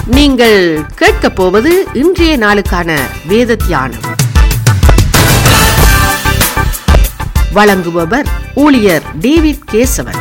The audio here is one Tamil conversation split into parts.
நீங்கள் கேட்கப் போவது இன்றைய நாளுக்கான வேத தியானம் வழங்குபவர் ஊழியர் டேவிட் கேசவன்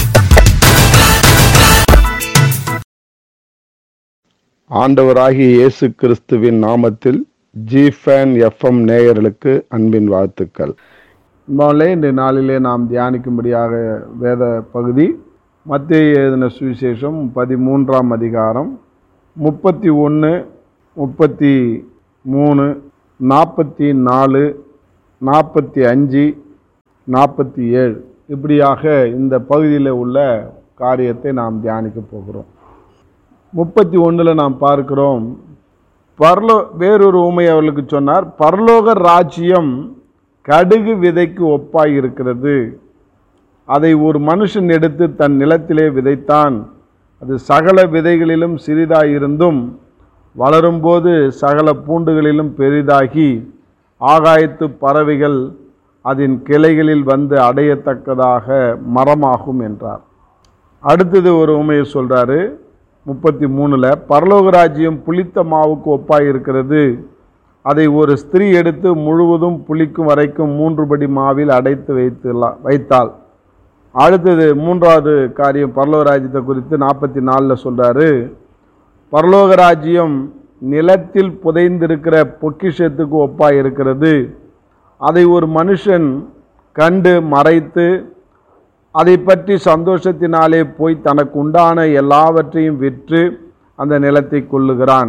ஆண்டவராகிய இயேசு கிறிஸ்துவின் நாமத்தில் ஜிஃபேன் எஃப்எம் நேயர்களுக்கு அன்பின் வாழ்த்துக்கள் இன்பாலே இந்த நாளிலே நாம் தியானிக்கும்படியாக வேத பகுதி மத்திய எழுதின சுவிசேஷம் பதிமூன்றாம் அதிகாரம் முப்பத்தி ஒன்று முப்பத்தி மூணு நாற்பத்தி நாலு நாற்பத்தி அஞ்சு நாற்பத்தி ஏழு இப்படியாக இந்த பகுதியில் உள்ள காரியத்தை நாம் தியானிக்க போகிறோம் முப்பத்தி ஒன்றில் நாம் பார்க்கிறோம் பரலோ வேறொரு ஊமை அவர்களுக்கு சொன்னார் பரலோக ராஜ்யம் கடுகு விதைக்கு ஒப்பாய் இருக்கிறது அதை ஒரு மனுஷன் எடுத்து தன் நிலத்திலே விதைத்தான் அது சகல விதைகளிலும் சிறிதாயிருந்தும் வளரும்போது சகல பூண்டுகளிலும் பெரிதாகி ஆகாயத்து பறவைகள் அதன் கிளைகளில் வந்து அடையத்தக்கதாக மரமாகும் என்றார் அடுத்தது ஒரு உண்மையை சொல்றாரு முப்பத்தி மூணுல பரலோக ராஜ்யம் புளித்த மாவுக்கு ஒப்பாய் இருக்கிறது அதை ஒரு ஸ்திரீ எடுத்து முழுவதும் புளிக்கும் வரைக்கும் மூன்று படி மாவில் அடைத்து வைத்து வைத்தாள் அடுத்தது மூன்றாவது காரியம் பரலோக ராஜ்யத்தை குறித்து நாற்பத்தி நாலில் சொல்றாரு பரலோக ராஜ்யம் நிலத்தில் புதைந்திருக்கிற பொக்கிஷத்துக்கு ஒப்பாய் இருக்கிறது அதை ஒரு மனுஷன் கண்டு மறைத்து அதை பற்றி சந்தோஷத்தினாலே போய் தனக்கு உண்டான எல்லாவற்றையும் விற்று அந்த நிலத்தை கொள்ளுகிறான்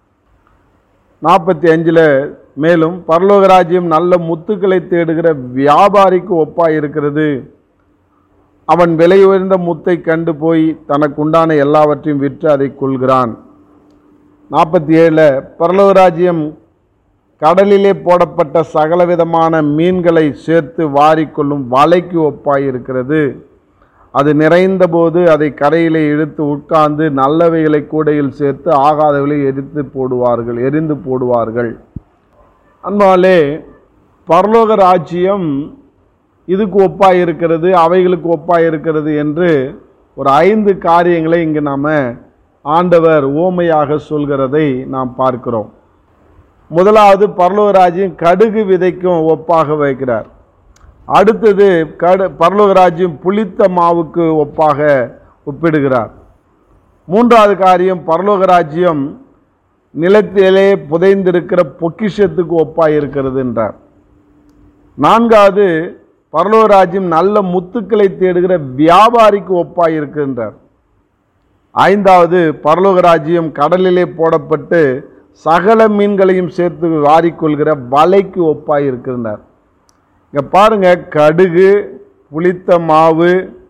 நாற்பத்தி அஞ்சில் மேலும் பரலோக ராஜ்யம் நல்ல முத்துக்களை தேடுகிற வியாபாரிக்கு ஒப்பாய் இருக்கிறது அவன் விலை உயர்ந்த முத்தை கண்டு போய் தனக்கு உண்டான எல்லாவற்றையும் விற்று அதை கொள்கிறான் நாற்பத்தி ஏழில் பரலோக ராஜ்யம் கடலிலே போடப்பட்ட சகலவிதமான மீன்களை சேர்த்து வாரிக்கொள்ளும் வலைக்கு ஒப்பாய் இருக்கிறது அது நிறைந்தபோது அதை கரையிலே இழுத்து உட்கார்ந்து நல்லவைகளை கூடையில் சேர்த்து ஆகாதவைகளை எரித்து போடுவார்கள் எரிந்து போடுவார்கள் அன்பாலே பரலோக ராஜ்யம் இதுக்கு ஒப்பாய் இருக்கிறது அவைகளுக்கு ஒப்பாய் இருக்கிறது என்று ஒரு ஐந்து காரியங்களை இங்கு நாம் ஆண்டவர் ஓமையாக சொல்கிறதை நாம் பார்க்கிறோம் முதலாவது பரலோகராஜ்யம் கடுகு விதைக்கும் ஒப்பாக வைக்கிறார் அடுத்தது கடு பரலோகராஜ்யம் புளித்த மாவுக்கு ஒப்பாக ஒப்பிடுகிறார் மூன்றாவது காரியம் பரலோகராஜ்யம் நிலத்திலே புதைந்திருக்கிற பொக்கிஷத்துக்கு ஒப்பாய் இருக்கிறது என்றார் நான்காவது பரலோகராஜ்யம் நல்ல முத்துக்களை தேடுகிற வியாபாரிக்கு ஒப்பாய் இருக்கின்றார் ஐந்தாவது பரலோகராஜ்யம் கடலிலே போடப்பட்டு சகல மீன்களையும் சேர்த்து வாரிக்கொள்கிற வலைக்கு ஒப்பாய் இருக்கின்றார் இங்கே பாருங்க கடுகு புளித்த மாவு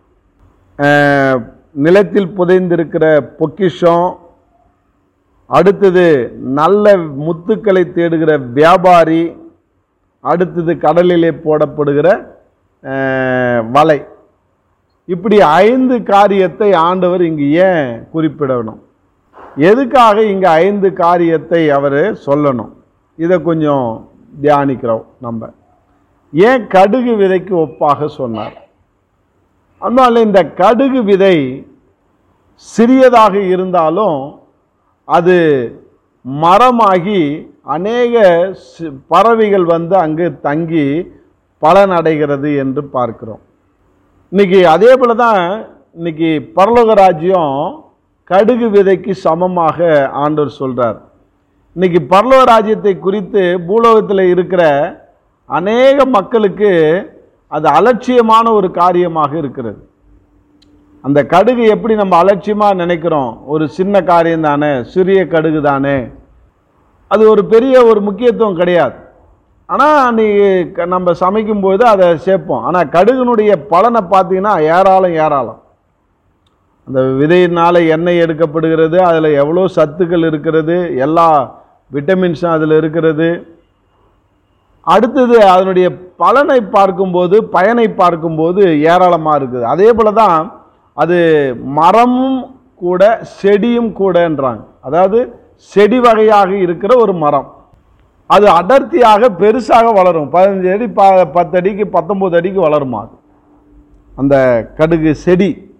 நிலத்தில் புதைந்திருக்கிற பொக்கிஷம் அடுத்தது நல்ல முத்துக்களை தேடுகிற வியாபாரி அடுத்தது கடலிலே போடப்படுகிற வலை இப்படி ஐந்து காரியத்தை ஆண்டவர் இங்கு ஏன் குறிப்பிடணும் எதுக்காக இங்கே ஐந்து காரியத்தை அவர் சொல்லணும் இதை கொஞ்சம் தியானிக்கிறோம் நம்ம ஏன் கடுகு விதைக்கு ஒப்பாக சொன்னார் அதனால இந்த கடுகு விதை சிறியதாக இருந்தாலும் அது மரமாகி அநேக பறவைகள் வந்து அங்கு தங்கி பலனடைகிறது என்று பார்க்கிறோம் இன்னைக்கு அதே போல தான் இன்னைக்கு பரலோக ராஜ்யம் கடுகு விதைக்கு சமமாக ஆண்டவர் சொல்றார் இன்னைக்கு பரலோக ராஜ்யத்தை குறித்து பூலோகத்தில் இருக்கிற அநேக மக்களுக்கு அது அலட்சியமான ஒரு காரியமாக இருக்கிறது அந்த கடுகு எப்படி நம்ம அலட்சியமாக நினைக்கிறோம் ஒரு சின்ன காரியம் தானே சிறிய கடுகு தானே அது ஒரு பெரிய ஒரு முக்கியத்துவம் கிடையாது ஆனால் நீ நம்ம சமைக்கும்போது அதை சேர்ப்போம் ஆனால் கடுகுனுடைய பலனை பார்த்தீங்கன்னா ஏராளம் ஏராளம் அந்த விதையினால் எண்ணெய் எடுக்கப்படுகிறது அதில் எவ்வளோ சத்துக்கள் இருக்கிறது எல்லா விட்டமின்ஸும் அதில் இருக்கிறது அடுத்தது அதனுடைய பலனை பார்க்கும்போது பயனை பார்க்கும்போது ஏராளமாக இருக்குது அதே போல தான் அது மரமும் கூட செடியும் கூடன்றாங்க அதாவது செடி வகையாக இருக்கிற ஒரு மரம் அது அடர்த்தியாக பெருசாக வளரும் பதினஞ்சு அடி ப பத்து அடிக்கு பத்தொம்போது அடிக்கு வளருமா அது அந்த கடுகு செடி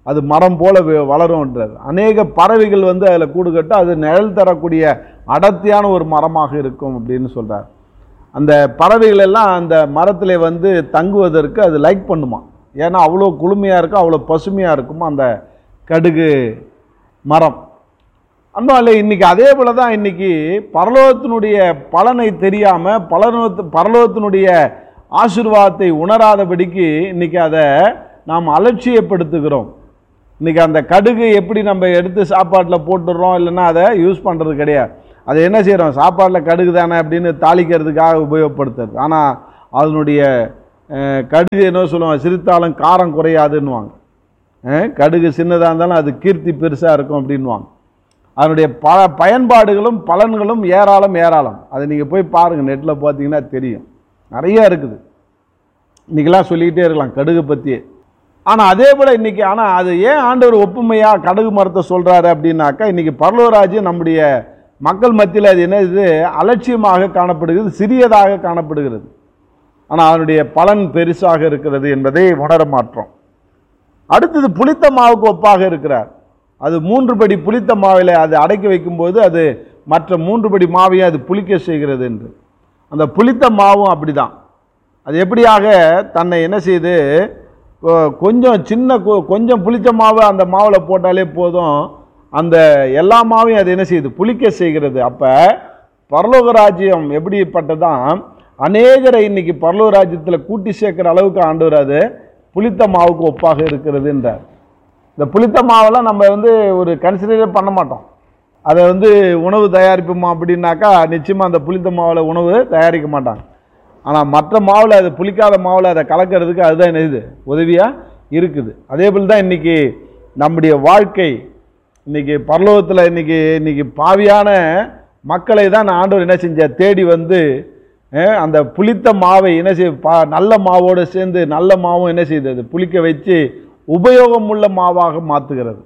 அது மரம் போல வ- வளரும்ன்றார் அநேக பறவைகள் வந்து அதில் கூடு கட்டு அது நிழல் தரக்கூடிய அடர்த்தியான ஒரு மரமாக இருக்கும் அப்படின்னு சொல்றார் அந்த பறவைகள் எல்லாம் அந்த மரத்தில் வந்து தங்குவதற்கு அது லைக் பண்ணுமா ஏன்னா அவ்வளோ குளுமையாக இருக்கும் அவ்வளோ பசுமையாக இருக்குமா அந்த கடுகு மரம் அன்பாலே இன்னைக்கு அதே போல தான் இன்னைக்கு பரலோகத்தினுடைய பலனை தெரியாம பலனோத்து பரலோகத்தினுடைய ஆசீர்வாதத்தை உணராதபடிக்கு இன்னைக்கு அதை நாம் அலட்சியப்படுத்துகிறோம் இன்னைக்கு அந்த கடுகு எப்படி நம்ம எடுத்து சாப்பாட்டில் போட்டுடுறோம் இல்லைன்னா அதை யூஸ் பண்ணுறது கிடையாது அதை என்ன செய்கிறோம் சாப்பாட்டில் கடுகு தானே அப்படின்னு தாளிக்கிறதுக்காக உபயோகப்படுத்துறது ஆனால் அதனுடைய அஹ், கடுகு என்ன சொல்லுவாங்க சிரித்தாலும் காரம் குறையாதுன்னுவாங்க அஹ், கடுகு சின்னதாக இருந்தாலும் அது கீர்த்தி பெருசாக இருக்கும் அப்படின்வாங்க அதனுடைய ப பயன்பாடுகளும் பலன்களும் ஏராளம் ஏராளம் அதை நீங்கள் போய் பாருங்கள் நெட்டில் பார்த்தீங்கன்னா தெரியும் நிறைய இருக்குது இன்றைக்கெல்லாம் சொல்லிக்கிட்டே இருக்கலாம் கடுகு பற்றியே ஆனால் அதே போல் இன்றைக்கி ஆனால் அது ஏன் ஆண்டவர் ஒப்புமையாக கடுகு மரத்தை சொல்கிறாரு அப்படின்னாக்கா இன்றைக்கி பரலோராஜ்யம் நம்முடைய மக்கள் மத்தியில் அது என்ன இது அலட்சியமாக காணப்படுகிறது சிறியதாக காணப்படுகிறது ஆனால் அதனுடைய பலன் பெருசாக இருக்கிறது என்பதை உணர மாற்றோம் அடுத்தது புளித்த மாவுக்கு ஒப்பாக இருக்கிறார் அது மூன்று படி புளித்த மாவில் அது அடக்கி வைக்கும்போது அது மற்ற மூன்று படி மாவையை அது புளிக்க செய்கிறது என்று அந்த புளித்த மாவும் அப்படிதான் அது எப்படியாக தன்னை என்ன செய்யுது கொ- கொஞ்சம் சின்ன கொ- கொஞ்சம் புளித்த மாவு அந்த மாவில் போட்டாலே போதும் அந்த எல்லா மாவையும் அது என்ன செய்யுது புளிக்க செய்கிறது அப்போ பரலோக ராஜ்யம் எப்படிப்பட்டதான் அநேகரை இன்னைக்கு பரலோக ராஜ்யத்தில் கூட்டி சேர்க்கிற அளவுக்கு ஆண்டவர் அது புளித்த மாவுக்கு ஒப்பாக இருக்கிறது என்றார் இந்த புளித்த மாவெல்லாம் நம்ம வந்து ஒரு கன்சிடரே பண்ண மாட்டோம் அதை வந்து உணவு தயாரிப்போமா அப்படின்னாக்கா நிச்சயமாக அந்த புளித்த மாவில் உணவு தயாரிக்க மாட்டாங்க ஆனால் மற்ற மாவில் அது புளிக்காத மாவில் அதை கலக்கிறதுக்கு அதுதான் என்ன இது உதவியாக இருக்குது அதே போல் தான் இன்றைக்கி நம்முடைய வாழ்க்கை இன்னைக்கு பரலோகத்தில் இன்னைக்கு இன்னைக்கு பாவியான மக்களை தான் ஆண்டவர் என்ன செஞ்சார் தேடி வந்து அஹ், அந்த புளித்த மாவை என்ன செய்ய பா நல்ல மாவோடு சேர்ந்து நல்ல மாவும் என்ன செய்யுது அது புளிக்க வச்சு உபயோகமுள்ள மாவாக மாற்றுகிறது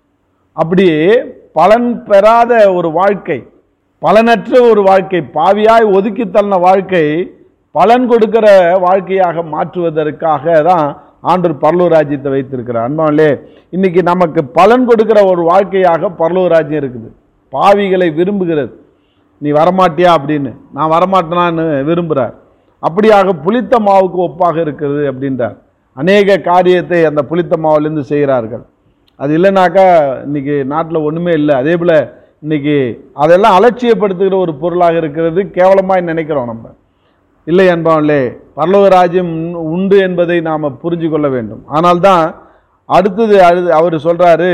அப்படி பலன் பெறாத ஒரு வாழ்க்கை பலனற்ற ஒரு வாழ்க்கை பாவியாய் ஒதுக்கி தள்ளின வாழ்க்கை பலன் கொடுக்கிற வாழ்க்கையாக மாற்றுவதற்காக தான் ஆண்டவர் பரலூர் ராஜ்யத்தை வைத்திருக்கிறார் அன்பாலே இன்னைக்கு நமக்கு பலன் கொடுக்கிற ஒரு வாழ்க்கையாக பரலூர் ராஜ்யம் இருக்குது பாவிகளை விரும்புகிறது நீ வரமாட்டியா அப்படின்னு நான் வரமாட்டேனான்னு விரும்புகிறார் அப்படியாக புளித்த மாவுக்கு ஒப்பாக இருக்கிறது அப்படின்றார் அநேக காரியத்தை அந்த புளித்த மாவுலேருந்து செய்கிறார்கள் அது இல்லைனாக்கா இன்னைக்கு நாட்டில் ஒன்றுமே இல்லை அதே போல் இன்னைக்கு அதெல்லாம் அலட்சியப்படுத்துகிற ஒரு பொருளாக இருக்கிறது கேவலமாய் நினைக்கிறோம் நம்ம இல்லை என்பவர்களே பரலோக ராஜ்யம் உண்டு என்பதை நாம் புரிஞ்சு கொள்ள வேண்டும் ஆனால்தான் அடுத்தது அழு அவர் சொல்கிறாரு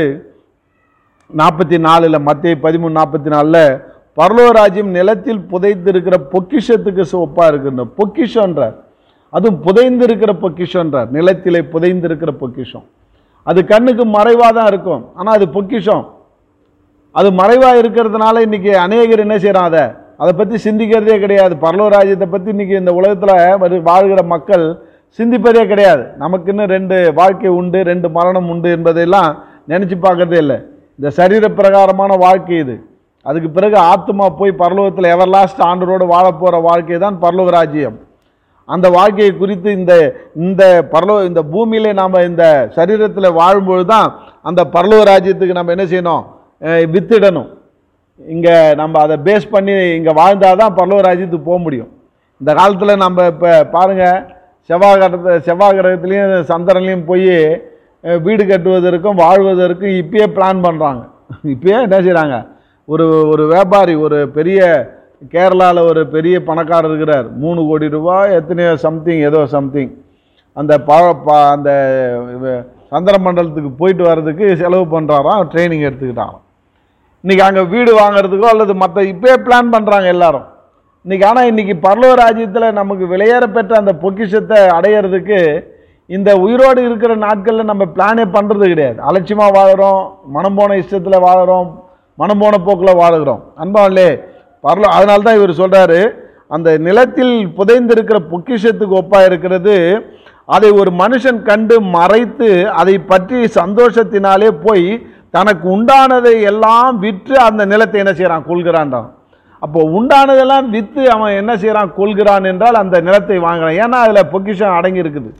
நாற்பத்தி நாலில் மத்திய பதிமூணு நாற்பத்தி நாலில் பரலோக ராஜ்யம் நிலத்தில் புதைந்திருக்கிற பொக்கிஷத்துக்கு ஒப்பாக இருக்குன்ற பொக்கிஷன்றார் அதுவும் புதைந்திருக்கிற பொக்கிஷன்றார் நிலத்திலே புதைந்திருக்கிற பொக்கிஷம் அது கண்ணுக்கு மறைவாக தான் இருக்கும் ஆனால் அது பொக்கிஷம் அது மறைவாக இருக்கிறதுனால இன்னைக்கு அநேகர் என்ன செய்கிறான் அதை அதை பற்றி சிந்திக்கிறதே கிடையாது பரலோக ராஜ்யத்தை பற்றி இன்னைக்கு இந்த உலகத்தில் வாழ்கிற மக்கள் சிந்திப்பதே கிடையாது நமக்குன்னு ரெண்டு வாழ்க்கை உண்டு ரெண்டு மரணம் உண்டு என்பதையெல்லாம் நினச்சி பார்க்கறதே இல்லை இந்த சரீர பிரகாரமான வாழ்க்கை இது அதுக்கு பிறகு ஆத்மா போய் பரலோகத்தில் எவர் லாஸ்ட் ஆண்டரோடு வாழ போகிற வாழ்க்கை தான் பரலோக ராஜ்யம் அந்த வாழ்க்கையை குறித்து இந்த இந்த பரலோ இந்த பூமியிலே நாம் இந்த சரீரத்தில் வாழும்பொழுது தான் அந்த பரலோக ராஜ்யத்துக்கு நம்ம என்ன செய்யணும் அஹ் வித்திடணும் இங்கே நம்ம அதை பேஸ் பண்ணி இங்கே வாழ்ந்தால் தான் பரலோக ராஜ்யத்துக்கு போக முடியும் இந்த காலத்தில் நம்ம இப்போ பாருங்கள் செவ்வாய் கிரகத்தை செவ்வாய் கிரகத்துலேயும் சந்திரன்லேயும் போய் அஹ் வீடு கட்டுவதற்கும் வாழ்வதற்கும் இப்பயே பிளான் பண்ணுறாங்க இப்பயே என்ன செய்கிறாங்க ஒரு ஒரு வியாபாரி ஒரு பெரிய கேரளாவில் ஒரு பெரிய பணக்காரர் இருக்கிறார் மூணு கோடி ரூபாய் எத்தனையோ சம்திங் ஏதோ சம்திங் அந்த ப ப- அந்த இவ- சந்திர மண்டலத்துக்கு போயிட்டு வர்றதுக்கு செலவு பண்ணுறாராம் ட்ரைனிங் எடுத்துக்கிட்டாராம் இன்றைக்கி அங்கே வீடு வாங்குறதுக்கோ அல்லது மற்ற இப்போயே பிளான் பண்ணுறாங்க எல்லாரும் இன்றைக்கி ஆனால் இன்றைக்கி பரலோக ராஜ்யத்தில் நமக்கு விலையேற பெற்ற அந்த பொக்கிஷத்தை அடையிறதுக்கு இந்த உயிரோடு இருக்கிற நாட்களில் நம்ம பிளானே பண்ணுறது கிடையாது அலட்சியமாக வாழுறோம் மனம் போன இஷ்டத்தில் வாழுறோம் மனம் போன போக்கில் வாழுகிறோம் அன்பாவிலே பரலோ அதனால தான் இவர் சொல்கிறாரு அந்த நிலத்தில் புதைந்திருக்கிற பொக்கிஷத்துக்கு ஒப்பாக இருக்கிறது அதை ஒரு மனுஷன் கண்டு மறைத்து அதை பற்றி சந்தோஷத்தினாலே போய் தனக்கு உண்டானதை எல்லாம் விற்று அந்த நிலத்தை என்ன செய்கிறான் கொள்கிறான்டான் அப்போ உண்டானதெல்லாம் விற்று அவன் என்ன செய்கிறான் கொள்கிறான் என்றால் அந்த நிலத்தை வாங்குறான் ஏன்னா அதில் பொக்கிஷம் அடங்கி இருக்குது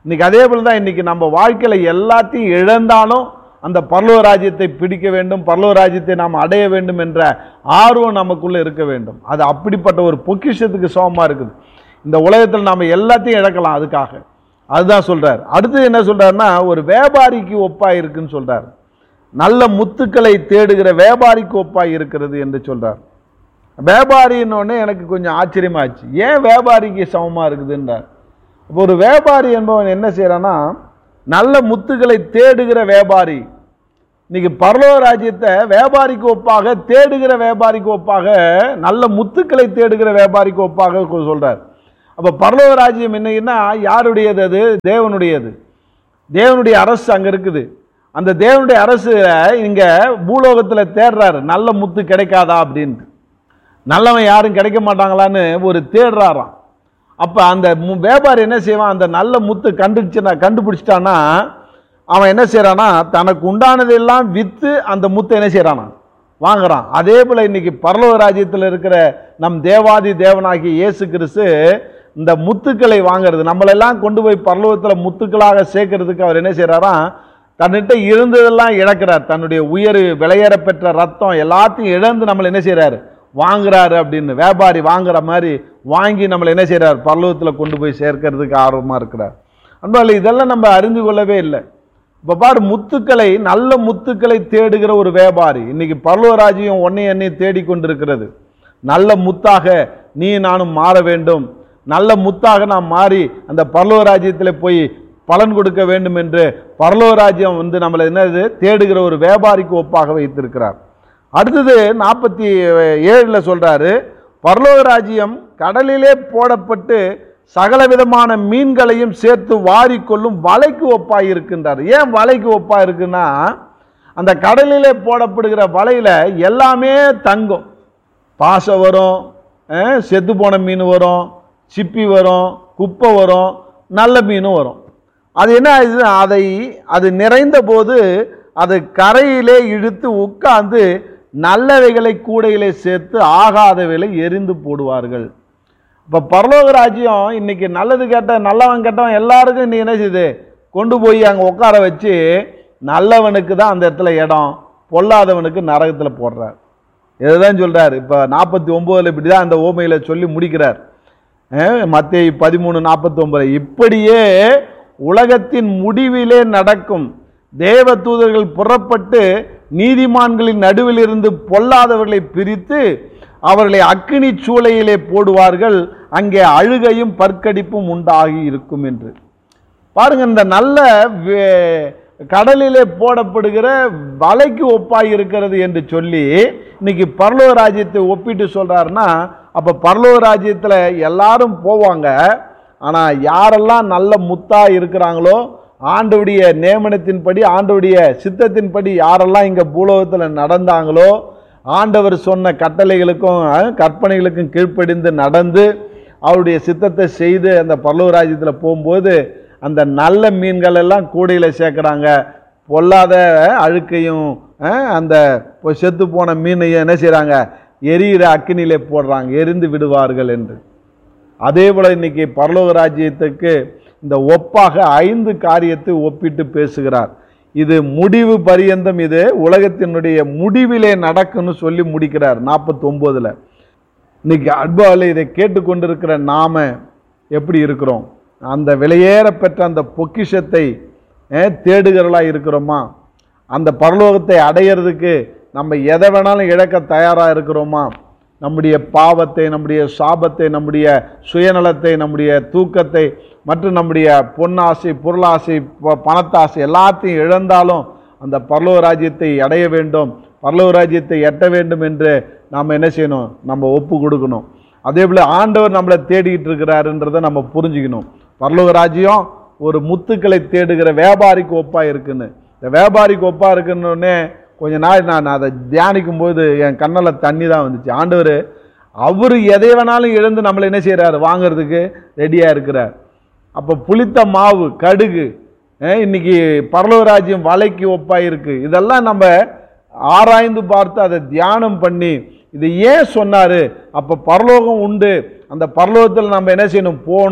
இன்னைக்கு அதே போல தான் இன்னைக்கு நம்ம வாழ்க்கையில எல்லாத்தையும் இழந்தாலும் அந்த பரலோக ராஜ்யத்தை பிடிக்க வேண்டும் பரலோக ராஜ்யத்தை நாம் அடைய வேண்டும் என்ற ஆர்வம் நமக்குள்ள இருக்க வேண்டும் அது அப்படிப்பட்ட ஒரு பொக்கிஷத்துக்கு சமமா இருக்குது இந்த உலகத்தில் நாம எல்லாத்தையும் இழக்கலாம் அதுக்காக அதுதான் சொல்றார் அடுத்து என்ன சொல்றாருன்னா ஒரு வியாபாரிக்கு ஒப்பா இருக்குன்னு சொல்றார் நல்ல முத்துக்களை தேடுகிற வியாபாரிக்கு ஒப்பா இருக்கிறது என்று சொல்றார் வியாபாரின்னொடனே எனக்கு கொஞ்சம் ஆச்சரியமாச்சு ஏன் வியாபாரிக்கு சமமா இருக்குதுன்றார் அப்போ ஒரு வியாபாரி என்பவன் என்ன செய்யறான்னா நல்ல முத்துக்களை தேடுகிற வியாபாரி இன்னைக்கு பரலோக ராஜ்யத்தை வியாபாரிக்கு ஒப்பாக தேடுகிற வியாபாரிக்கு ஒப்பாக நல்ல முத்துக்களை தேடுகிற வியாபாரிக்கு ஒப்பாக கொ- சொல்றார் அப்ப பரலோக ராஜ்யம் என்னன்னா யாருடையது அது தேவனுடையது தேவனுடைய அரசு அங்க இருக்குது அந்த தேவனுடைய அரசு இங்க பூலோகத்துல தேடுறாரு நல்ல முத்து கிடைக்காதா அப்படின்ட்டு நல்லவன் யாரும் கிடைக்க மாட்டாங்களான்னு ஒரு தேடுறாராம் அப்ப அந்த மு- வியாபாரி என்ன செய்வான் அந்த நல்ல முத்து கண்டுச்சுனா கண்டுபிடிச்சிட்டானா அவன் என்ன செய்றானா தனக்கு உண்டானதெல்லாம் வித்து அந்த முத்தை என்ன செய்றானா வாங்குறான் அதே போல இன்னைக்கு பரலோக ராஜ்யத்தில் இருக்கிற நம் தேவாதி தேவனாகிய இயேசு கிறிஸ்து இந்த முத்துக்களை வாங்குறது நம்மளெல்லாம் கொண்டு போய் பரலோகத்தில் முத்துக்களாக சேர்க்கறதுக்கு அவர் என்ன செய்றாராம் தன்னிட்ட இருந்ததெல்லாம் இழக்கிறார் தன்னுடைய உயர் விலையேற பெற்ற ரத்தம் எல்லாத்தையும் இழந்து நம்மளை என்ன செய்றாரு வாங்குறாரு அப்படின்னு வியாபாரி வாங்குற மாதிரி வாங்கி நம்மளை என்ன செய்றார் பரலோகத்தில் கொண்டு போய் சேர்க்கறதுக்கு ஆர்வமா இருக்கிறார் அன்பால் இதெல்லாம் நம்ம அறிந்து கொள்ளவே இல்லை இப்போ பாரு முத்துக்களை நல்ல முத்துக்களை தேடுகிற ஒரு வியாபாரி இன்னைக்கு பரலோராஜ்யம் ஒன்னை என்னை தேடிக்கொண்டிருக்கிறது நல்ல முத்தாக நீ நானும் மாற வேண்டும் நல்ல முத்தாக நாம் மாறி அந்த பரலோராஜ்யத்தில் போய் பலன் கொடுக்க வேண்டும் என்று பரலோராஜ்யம் வந்து நம்மளை என்னது தேடுகிற ஒரு வியாபாரிக்கு ஒப்பாக வைத்திருக்கிறார் அடுத்தது நாற்பத்தி ஏழுல சொல்றாரு பரலோக ராஜ்யம் கடலிலே போடப்பட்டு சகல விதமான மீன்களையும் சேர்த்து வாரிக்கொள்ளும் வலைக்கு ஒப்பாய் இருக்கின்றார் ஏன் வலைக்கு ஒப்பா இருக்குன்னா அந்த கடலிலே போடப்படுகிற வலையில எல்லாமே தங்கும் பாசை வரும் அஹ், செத்து போன மீன் வரும் சிப்பி வரும் குப்பை வரும் நல்ல மீனும் வரும் அது என்ன ஆகுது அதை அது நிறைந்த போது அது கரையிலே இழுத்து உட்கார்ந்து நல்லவைகளை கூடையிலே சேர்த்து ஆகாதவைகளை எரிந்து போடுவார்கள் இப்போ பரலோக ராஜ்யம் இன்னைக்கு நல்லது கெட்ட நல்லவன் கெட்டவன் எல்லாருக்கும் நீ என்ன செய்யுது கொண்டு போய் அங்கே உட்கார வச்சு நல்லவனுக்கு தான் அந்த இடத்துல இடம் பொல்லாதவனுக்கு நரகத்தில் போடுறார் இதுதான் சொல்றார் இப்போ நாற்பத்தி ஒம்போதில் இப்படி தான் அந்த ஓமையில சொல்லி முடிக்கிறார் மத்திய பதிமூணு நாற்பத்தி இப்படியே உலகத்தின் முடிவிலே நடக்கும் தேவ தூதர்கள் புறப்பட்டு நீதிமான்களின் நடுவில் இருந்து பொல்லாதவர்களை பிரித்து அவர்களை அக்கினி சூளையிலே போடுவார்கள் அங்கே அழுகையும் பற்கடிப்பும் உண்டாகி இருக்கும் என்று பாருங்க இந்த நல்ல வே- கடலிலே போடப்படுகிற வலைக்கு ஒப்பாய் இருக்கிறது என்று சொல்லி இன்னைக்கு பரலோக ராஜ்யத்தை ஒப்பிட்டு சொல்றாருன்னா அப்ப பரலோக ராஜ்யத்துல எல்லாரும் போவாங்க ஆனா யாரெல்லாம் நல்ல முத்தா இருக்கிறாங்களோ ஆண்டவுடைய நியமனத்தின்படி ஆண்டவுடைய சித்தத்தின்படி யாரெல்லாம் இங்க பூலோகத்துல நடந்தாங்களோ ஆண்டவர் சொன்ன கட்டளைகளுக்கும் அஹ், கற்பனைகளுக்கும் கீழ்ப்படிந்து நடந்து அவருடைய சித்தத்தை செய்து அந்த பரலோக ராஜ்யத்தில் போகும்போது அந்த நல்ல மீன்கள் எல்லாம் கூடையில் சேர்க்குறாங்க பொல்லாத அழுக்கையும் அஹ், அந்த பொ- செத்து போன மீனையும் என்ன செய்கிறாங்க எரியிற அக்கினியிலே போடுறாங்க எரிந்து விடுவார்கள் என்று அதே போல இன்னைக்கு பரலோக ராஜ்யத்துக்கு இந்த ஒப்பாக ஐந்து காரியத்தை ஒப்பிட்டு பேசுகிறார் இது முடிவு பரியந்தம் இது உலகத்தினுடைய முடிவிலே நடக்கும்னு சொல்லி முடிக்கிறார் நாற்பத்தி ஒன்பதுல இன்னைக்கு அன்பால் இதை கேட்டுக்கொண்டிருக்கிற நாம எப்படி இருக்கிறோம் அந்த விலையேற பெற்ற அந்த பொக்கிஷத்தை அஹ், தேடுகிறவர்களா இருக்கிறோமா அந்த பரலோகத்தை அடையிறதுக்கு நம்ம எதை வேணாலும் இழக்க தயாராக இருக்கிறோமா நம்முடைய பாவத்தை நம்முடைய சாபத்தை நம்முடைய சுயநலத்தை நம்முடைய தூக்கத்தை மற்றும் நம்முடைய பொன்னாசை பொருளாசை ப- பணத்தாசை எல்லாத்தையும் இழந்தாலும் அந்த பரலோக ராஜ்யத்தை அடைய வேண்டும் பரலோக ராஜ்யத்தை எட்ட வேண்டும் என்று நாம் என்ன செய்யணும் நம்ம ஒப்பு கொடுக்கணும் அதே போல் ஆண்டவர் நம்மளை தேடிக்கிட்டு இருக்கிறாருன்றதை நம்ம புரிஞ்சுக்கணும் பரலோக ராஜ்யம் ஒரு முத்துக்களை தேடுகிற வியாபாரிக்கு ஒப்பா இருக்குன்னு இந்த வியாபாரிக்கு ஒப்பா இருக்குன்னொடனே கொஞ்ச நாள் நான் அதை தியானிக்கும் போது என் கண்ணில் தண்ணி தான் வந்துச்சு ஆண்டவர் அவர் எதை வேணாலும் இழந்து நம்மளை என்ன செய்கிறாரு வாங்குறதுக்கு ரெடியாக இருக்கிறார் அப்போ புளித்த மாவு கடுகு அஹ், இன்னைக்கு பரலோராஜ்யம் வலைக்கு ஒப்பா இருக்கு இதெல்லாம் நம்ம ஆராய்ந்து பார்த்து அதை தியானம் பண்ணி இது ஏன் சொன்னாரு அப்போ பரலோகம் உண்டு அந்த பரலோகத்தில் நம்ம என்ன செய்யணும் போகணும்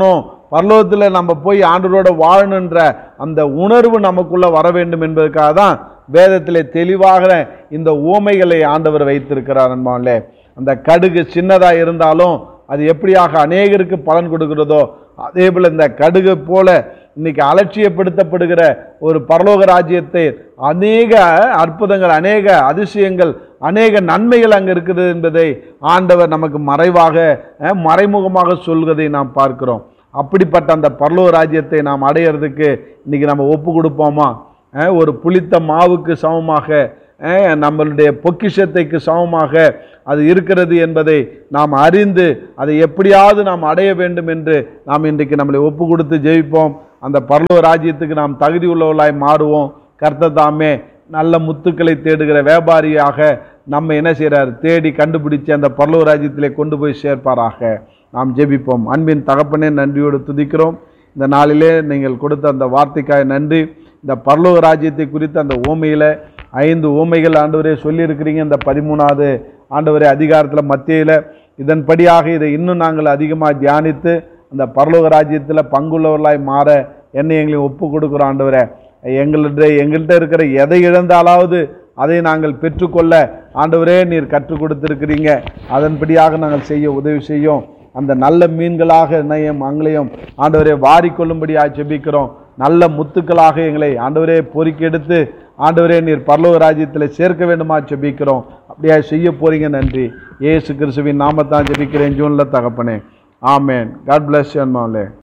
பரலோகத்தில் நம்ம போய் ஆண்டவரோட வாழணுன்ற அந்த உணர்வு நமக்குள்ள வர வேண்டும் என்பதற்காக தான் வேதத்திலே தெளிவாக இந்த ஓமைகளை ஆண்டவர் வைத்திருக்கிறார் அன்பான்லே அந்த கடுகு சின்னதாக இருந்தாலும் அது எப்படியாக அநேகருக்கு பலன் கொடுக்கிறதோ அதே போல் இந்த கடுகு போல இன்னைக்கு அலட்சியப்படுத்தப்படுகிற ஒரு பரலோக ராஜ்யத்தை அநேக அற்புதங்கள் அநேக அதிசயங்கள் அநேக நன்மைகள் அங்கே இருக்குது என்பதை ஆண்டவர் நமக்கு மறைவாக அஹ், மறைமுகமாக சொல்வதை நாம் பார்க்கிறோம் அப்படிப்பட்ட அந்த பரலோக ராஜ்யத்தை நாம் அடையிறதுக்கு இன்னைக்கு நம்ம ஒப்பு கொடுப்போமா அஹ், ஒரு புளித்த மாவுக்கு சமமாக அஹ், நம்மளுடைய பொக்கிஷத்தைக்கு சமமாக அது இருக்கிறது என்பதை நாம் அறிந்து அதை எப்படியாவது நாம் அடைய வேண்டும் என்று நாம் இன்றைக்கு நம்மளை ஒப்பு கொடுத்து ஜெயிப்போம் அந்த பரலோக ராஜ்யத்துக்கு நாம் தகுதி உள்ளவர்களாய் மாறுவோம் கர்த்தர் தாமே நல்ல முத்துக்களை தேடுகிற வியாபாரியாக நம்ம என்ன செய்கிறார் தேடி கண்டுபிடிச்சு அந்த பரலோக ராஜ்யத்திலே கொண்டு போய் சேர்ப்பாராக நாம் ஜெபிப்போம் அன்பின் தகப்பனே நன்றியோடு துதிக்கிறோம் இந்த நாளிலே நீங்கள் கொடுத்த அந்த வார்த்தைக்காக நன்றி இந்த பரலோக ராஜ்யத்தை குறித்த அந்த ஓமையில் ஐந்து ஓமைகள் ஆண்டவரே சொல்லியிருக்கிறீங்க இந்த பதிமூணாவது ஆண்டவரே அதிகாரத்தில் மத்தியில் இதன்படியாக இதை இன்னும் நாங்கள் அதிகமாக தியானித்து அந்த பரலோக ராஜ்யத்தில் பங்குள்ளவர்களாய் மாற என்னை எங்களையும் ஒப்பு கொடுக்குறோம் ஆண்டவரே எங்கள்கிட்ட எங்கள்கிட்ட இருக்கிற எதை இழந்தாலாவது அதை நாங்கள் பெற்றுக்கொள்ள ஆண்டவரே நீர் கற்றுக் கொடுத்திருக்கிறீங்க அதன்படியாக நாங்கள் செய்ய உதவி செய்யும் அந்த நல்ல மீன்களாக என்னையும் அங்களையும் ஆண்டவரே வாரிக்கொள்ளும்படியாக ஜெபிக்கிறோம் நல்ல முத்துக்களாக எங்களை ஆண்டவரே பொறுக்கி எடுத்து ஆண்டவரே நீர் பரலோக ராஜ்யத்தில் சேர்க்க வேண்டுமா ஜெபிக்கிறோம் அப்படியா செய்ய போறீங்க நன்றி இயேசு கிறிஸ்துவின் நாமத்தான் ஜெபிக்கிறேன் ஜூனில் தகப்பனே ஆமேன் காட் பிளஸ் யூ அன்மாலே